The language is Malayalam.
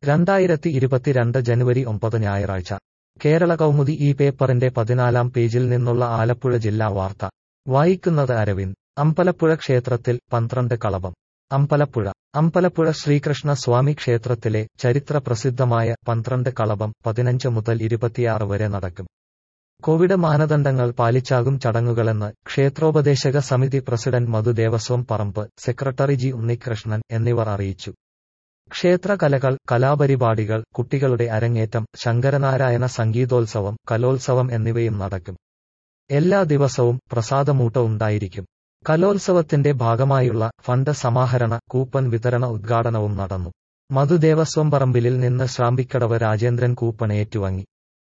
രണ്ടായിരത്തി ഇരുപത്തിരണ്ട് ജനുവരി ഒമ്പത് ഞായറാഴ്ച കേരള കൗമുദി ഈ പേപ്പറിന്റെ പതിനാലാം പേജിൽ നിന്നുള്ള ആലപ്പുഴ ജില്ലാ വാർത്ത വായിക്കുന്നത് അരവിന്ദ് അമ്പലപ്പുഴ ക്ഷേത്രത്തിൽ പന്ത്രണ്ട് കളഭം അമ്പലപ്പുഴ അമ്പലപ്പുഴ ശ്രീകൃഷ്ണ സ്വാമി ക്ഷേത്രത്തിലെ ചരിത്ര പ്രസിദ്ധമായ പന്ത്രണ്ട് കളഭം പതിനഞ്ച് മുതൽ ഇരുപത്തിയാറ് വരെ നടക്കും കോവിഡ് മാനദണ്ഡങ്ങൾ പാലിച്ചാകും ചടങ്ങുകളെന്ന് ക്ഷേത്രോപദേശക സമിതി പ്രസിഡന്റ് മധു ദേവസ്വം പറമ്പ് സെക്രട്ടറി ജി ഉണ്ണികൃഷ്ണൻ എന്നിവർ അറിയിച്ചു ക്ഷേത്രകലകൾ കലാപരിപാടികൾ കുട്ടികളുടെ അരങ്ങേറ്റം ശങ്കരനാരായണ സംഗീതോത്സവം കലോത്സവം എന്നിവയും നടക്കും എല്ലാ ദിവസവും പ്രസാദമൂട്ട ഉണ്ടായിരിക്കും കലോത്സവത്തിന്റെ ഭാഗമായുള്ള ഫണ്ട് സമാഹരണ കൂപ്പൺ വിതരണ ഉദ്ഘാടനവും നടന്നു മധു ദേവസ്വം പറമ്പിലിൽ നിന്ന് ശ്രാമ്പിക്കടവ് രാജേന്ദ്രൻ കൂപ്പൺ ഏറ്റുവാങ്ങി